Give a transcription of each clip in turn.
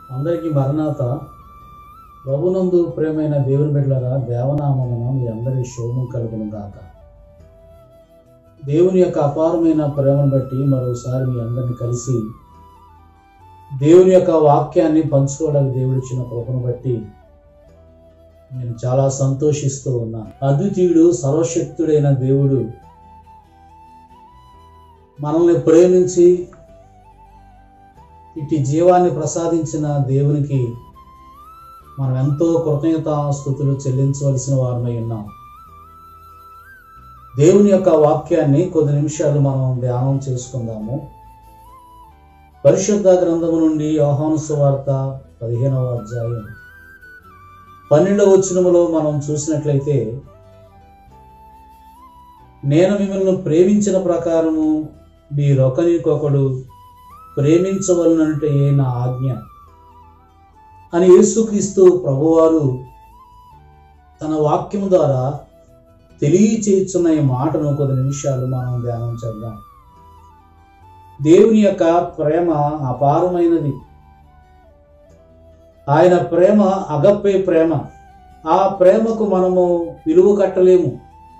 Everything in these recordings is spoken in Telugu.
అందరికీ మరణాత ప్రభునందు ప్రేమైన దేవుని బిడ్డలారా దేవనామమున మీ అందరి శోభం కలుగును గాక దేవుని యొక్క అపారమైన ప్రేమను బట్టి మరోసారి మీ అందరిని కలిసి దేవుని యొక్క వాక్యాన్ని పంచుకోవడానికి దేవుడిచ్చిన కృపను బట్టి నేను చాలా సంతోషిస్తూ ఉన్నాను అద్వితీయుడు సర్వశక్తుడైన దేవుడు మనల్ని ప్రేమించి ఇట్టి జీవాన్ని ప్రసాదించిన దేవునికి మనం ఎంతో కృతజ్ఞతాస్థుతులు చెల్లించవలసిన వారమై ఉన్నాం దేవుని యొక్క వాక్యాన్ని కొద్ది నిమిషాలు మనం ధ్యానం చేసుకుందాము పరిశుద్ధ గ్రంథము నుండి యోహాను సువార్త పదిహేనవ అధ్యాయం పన్నెండవ వచనములో మనం చూసినట్లయితే నేను మిమ్మల్ని ప్రేమించిన ప్రకారము మీరొకరికొకడు ప్రేమించవలనంటే నా ఆజ్ఞ అని యేసుక్రీస్తు ప్రభువారు తన వాక్యం ద్వారా తెలియచేస్తున్న ఈ మాటను కొద్ది నిమిషాలు మనం ధ్యానం చేద్దాం దేవుని యొక్క ప్రేమ అపారమైనది ఆయన ప్రేమ అగప్పే ప్రేమ ఆ ప్రేమకు మనము విలువ కట్టలేము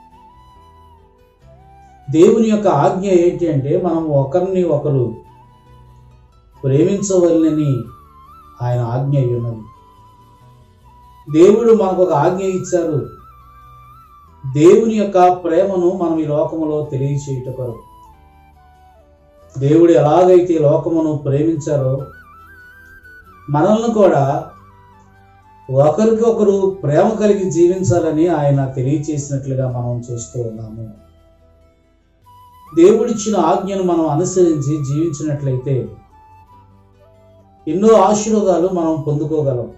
దేవుని యొక్క ఆజ్ఞ ఏంటి అంటే మనం ఒకరిని ఒకరు ప్రేమించవలనని ఆయన ఆజ్ఞ అయి ఉన్నది దేవుడు మనకు ఒక ఆజ్ఞ ఇచ్చారు దేవుని యొక్క ప్రేమను మనం ఈ లోకములో తెలియచేయుట కొరకు దేవుడు ఎలాగైతే లోకమును ప్రేమించారో మనల్ని కూడా ఒకరికొకరు ప్రేమ కలిగి జీవించాలని ఆయన తెలియచేసినట్లుగా మనం చూస్తూ ఉన్నాము దేవుడిచ్చిన ఆజ్ఞను మనం అనుసరించి జీవించినట్లయితే ఎన్నో ఆశీర్వాదాలు మనం పొందుకోగలం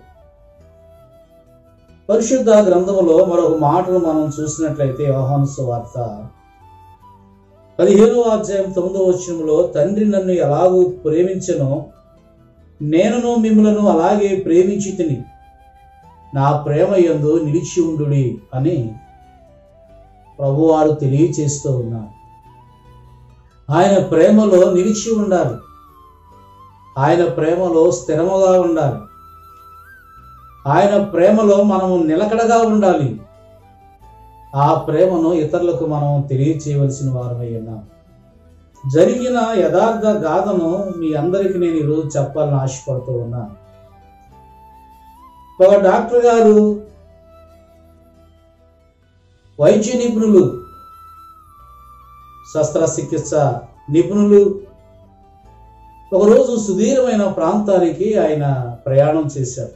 పరిశుద్ధ గ్రంథములో మరొక మాటను మనం చూసినట్లయితే యోహాను వార్త పదిహేనవ అధ్యాయం తొమ్మిదవ వచనంలో తండ్రి నన్ను ఎలాగూ ప్రేమించనో నేనును మిమ్మలను అలాగే ప్రేమించి తిని నా ప్రేమ యందు నిలిచి ఉండుడి అని ప్రభువారు తెలియచేస్తూ ఉన్నారు ఆయన ప్రేమలో నిలిచి ఉండాలి ఆయన ప్రేమలో స్థిరముగా ఉండాలి ఆయన ప్రేమలో మనము నిలకడగా ఉండాలి ఆ ప్రేమను ఇతరులకు మనం తెలియచేయవలసిన వారమై ఉన్నాం జరిగిన యథార్థ గాథను మీ అందరికీ నేను ఈరోజు చెప్పాలని ఆశపడుతూ ఉన్నాను ఒక డాక్టర్ గారు వైద్య నిపుణులు శస్త్రచికిత్స నిపుణులు ఒకరోజు సుదీర్ఘమైన ప్రాంతానికి ఆయన ప్రయాణం చేశారు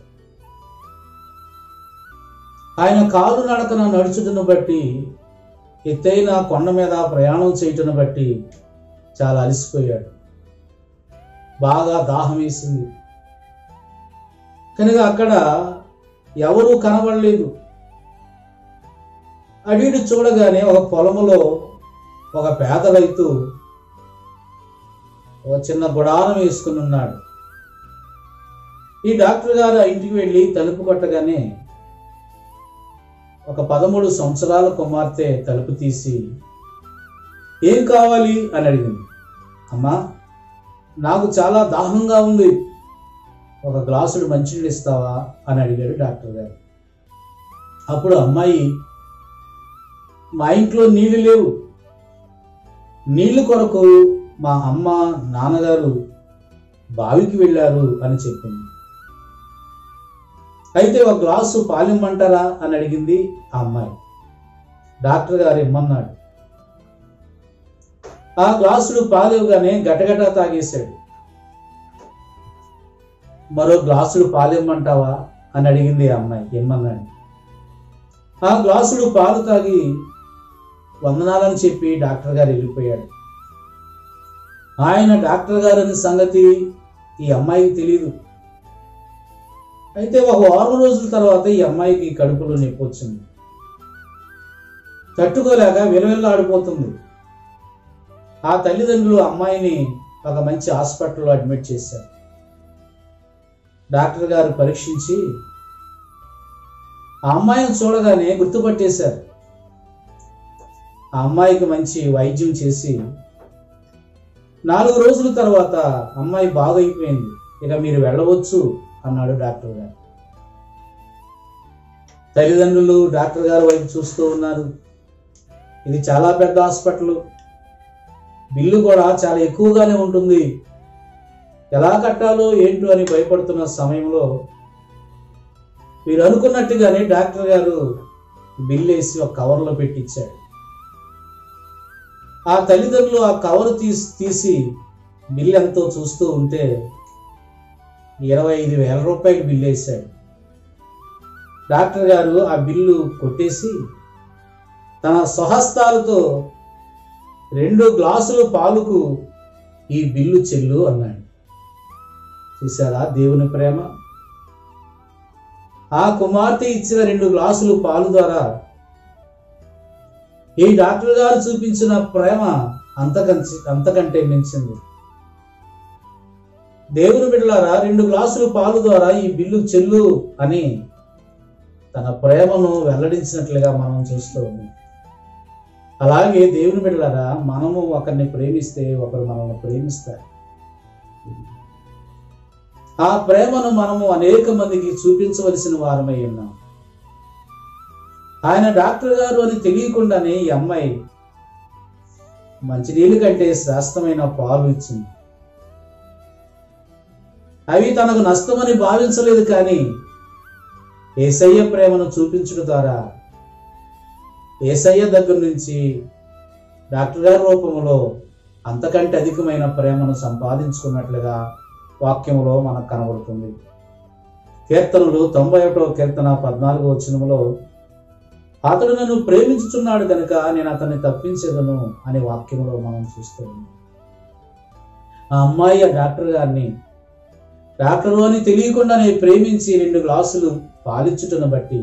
ఆయన కాలు నడకన నడుచుటను బట్టి ఎత్తైన కొండ మీద ప్రయాణం చేయటం బట్టి చాలా అలసిపోయాడు బాగా దాహం వేసింది కనుక అక్కడ ఎవరూ కనబడలేదు అడిడు చూడగానే ఒక పొలములో ఒక పేద రైతు ఒక చిన్న గుడారం వేసుకుని ఉన్నాడు ఈ డాక్టర్ గారు ఆ ఇంటికి వెళ్ళి తలుపు కొట్టగానే ఒక పదమూడు సంవత్సరాల కుమార్తె తలుపు తీసి ఏం కావాలి అని అడిగింది అమ్మా నాకు చాలా దాహంగా ఉంది ఒక గ్లాసుడు మంచినీళ్ళు ఇస్తావా అని అడిగాడు డాక్టర్ గారు అప్పుడు అమ్మాయి మా ఇంట్లో నీళ్లు లేవు నీళ్లు కొరకు మా అమ్మ నాన్నగారు బావికి వెళ్ళారు అని చెప్పింది అయితే ఒక గ్లాసు పాలిమ్మంటారా అని అడిగింది ఆ అమ్మాయి డాక్టర్ గారు ఇమ్మన్నాడు ఆ గ్లాసులు పాలివ్వగానే గటగట తాగేశాడు మరో గ్లాసులు పాలిమ్మంటావా అని అడిగింది ఆ అమ్మాయి ఇమ్మన్నాడు ఆ గ్లాసులు పాలు తాగి వందనాలని చెప్పి డాక్టర్ గారు వెళ్ళిపోయాడు ఆయన డాక్టర్ గారు అనే సంగతి ఈ అమ్మాయికి తెలియదు అయితే ఒక వారం రోజుల తర్వాత ఈ అమ్మాయికి కడుపులో నొప్పి వచ్చింది తట్టుకోలేక విలవిల్లాడిపోతుంది ఆ తల్లిదండ్రులు అమ్మాయిని ఒక మంచి హాస్పిటల్లో అడ్మిట్ చేశారు డాక్టర్ గారు పరీక్షించి ఆ అమ్మాయిని చూడగానే గుర్తుపట్టేశారు ఆ అమ్మాయికి మంచి వైద్యం చేసి నాలుగు రోజుల తర్వాత అమ్మాయి బాగైపోయింది ఇక మీరు వెళ్ళవచ్చు అన్నాడు డాక్టర్ గారు తల్లిదండ్రులు డాక్టర్ గారు వైపు చూస్తూ ఉన్నారు ఇది చాలా పెద్ద హాస్పిటల్ బిల్లు కూడా చాలా ఎక్కువగానే ఉంటుంది ఎలా కట్టాలో ఏంటో అని భయపడుతున్న సమయంలో మీరు అనుకున్నట్టుగానే డాక్టర్ గారు బిల్లు వేసి ఒక కవర్లో పెట్టించాడు ఆ తల్లిదండ్రులు ఆ కవర్ తీసి తీసి బిల్లు ఎంతో చూస్తూ ఉంటే ఇరవై ఐదు వేల రూపాయలు బిల్లు వేశాడు డాక్టర్ గారు ఆ బిల్లు కొట్టేసి తన స్వహస్తాలతో రెండు గ్లాసులు పాలుకు ఈ బిల్లు చెల్లు అన్నాడు చూసారా దేవుని ప్రేమ ఆ కుమార్తె ఇచ్చిన రెండు గ్లాసులు పాలు ద్వారా ఈ డాక్టర్ గారు చూపించిన ప్రేమ అంతకంచి అంతకంటే మించింది దేవుని బిడ్డలారా రెండు గ్లాసులు పాలు ద్వారా ఈ బిల్లు చెల్లు అని తన ప్రేమను వెల్లడించినట్లుగా మనం చూస్తూ ఉన్నాం అలాగే దేవుని బిడ్డలారా మనము ఒకరిని ప్రేమిస్తే ఒకరు మనల్ని ప్రేమిస్తారు ఆ ప్రేమను మనము అనేక మందికి చూపించవలసిన వారమై ఉన్నాం ఆయన డాక్టర్ గారు అని తెలియకుండానే ఈ అమ్మాయి మంచినీళ్ళు కంటే శ్రేష్టమైన పాలు ఇచ్చింది అవి తనకు నష్టమని భావించలేదు కానీ ఏసయ్య ప్రేమను చూపించడం ద్వారా ఏసయ్య దగ్గర నుంచి డాక్టర్ గారి రూపంలో అంతకంటే అధికమైన ప్రేమను సంపాదించుకున్నట్లుగా వాక్యంలో మనకు కనబడుతుంది కీర్తనలు తొంభై ఒకటో కీర్తన పద్నాలుగో వచనంలో అతడు నన్ను ప్రేమించుచున్నాడు కనుక నేను అతన్ని తప్పించేదను అనే వాక్యంలో మనం చూస్తూ ఉన్నాం ఆ అమ్మాయి ఆ డాక్టర్ గారిని డాక్టర్ అని తెలియకుండానే ప్రేమించి రెండు గ్లాసులు పాలిచ్చుటను బట్టి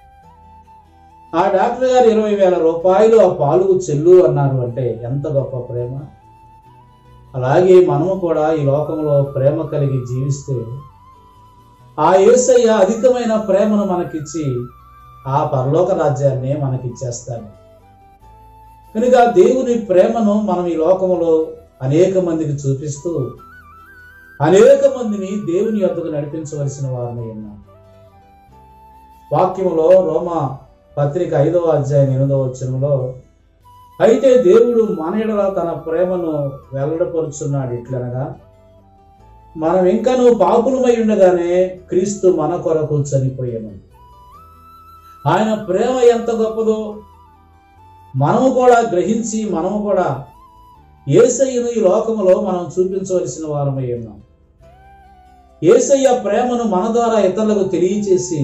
ఆ డాక్టర్ గారు ఇరవై వేల రూపాయలు ఆ పాలుకు చెల్లు అన్నారు అంటే ఎంత గొప్ప ప్రేమ అలాగే మనము కూడా ఈ లోకంలో ప్రేమ కలిగి జీవిస్తే ఆ యేసయ్య అధికమైన ప్రేమను మనకిచ్చి ఆ పరలోక రాజ్యాన్ని మనకిచ్చేస్తాడు కనుక దేవుని ప్రేమను మనం ఈ లోకంలో అనేక మందికి చూపిస్తూ అనేక మందిని దేవుని యొద్దకు నడిపించవలసిన వారిని ఉన్నాం వాక్యములో రోమా పత్రిక ఐదవ అధ్యాయం ఎనిమిదవ వచనంలో అయితే దేవుడు మన ఎడల తన ప్రేమను వెల్లడపరుచున్నాడు ఇట్లనగా మనం ఇంకను పాపులమై ఉండగానే క్రీస్తు మన కొరకు చనిపోయాను ఆయన ప్రేమ ఎంత గొప్పదో మనము కూడా గ్రహించి మనము కూడా ఏసయ్యను ఈ లోకములో మనం చూపించవలసిన వారమై ఉన్నాం ఏసయ్య ప్రేమను మన ద్వారా ఇతరులకు తెలియచేసి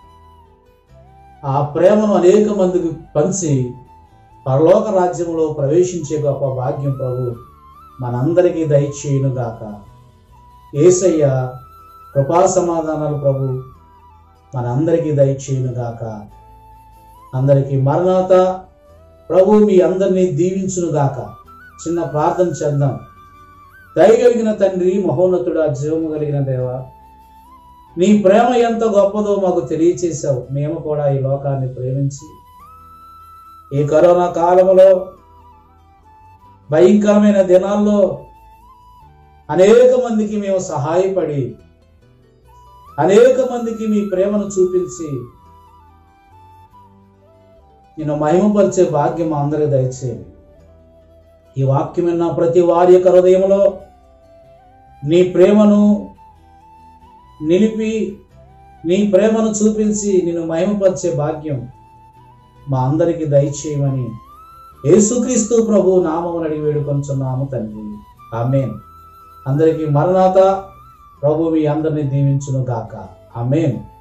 ఆ ప్రేమను అనేక మందికి పంచి పరలోక రాజ్యంలో ప్రవేశించే గొప్ప భాగ్యం ప్రభు మనందరికీ దయచేయును గాక ఏసయ్య కృపా సమాధానాలు ప్రభు మనందరికీ దయచేయును గాక అందరికీ మరణాత ప్రభు మీ అందరినీ దీవించును గాక చిన్న ప్రార్థన చేద్దాం దయగలిగిన తండ్రి మహోన్నతుడా జీవము కలిగిన దేవ నీ ప్రేమ ఎంత గొప్పదో మాకు తెలియచేశావు మేము కూడా ఈ లోకాన్ని ప్రేమించి ఈ కరోనా కాలంలో భయంకరమైన దినాల్లో అనేక మందికి మేము సహాయపడి అనేక మందికి మీ ప్రేమను చూపించి నేను మహిమపరిచే భాగ్యం మా అందరికి దయచేయండి ఈ వాక్యం విన్న ప్రతి వారి యొక్క హృదయంలో నీ ప్రేమను నిలిపి నీ ప్రేమను చూపించి నేను మహిమపరిచే భాగ్యం మా అందరికి దయచేయమని యేసుక్రీస్తు ప్రభు నామమును అడిగి వేడుకొంచున్నాము తండ్రి ఆమెన్ అందరికీ మరణాత ప్రభు మీ అందరిని దీవించును గాక ఆమెన్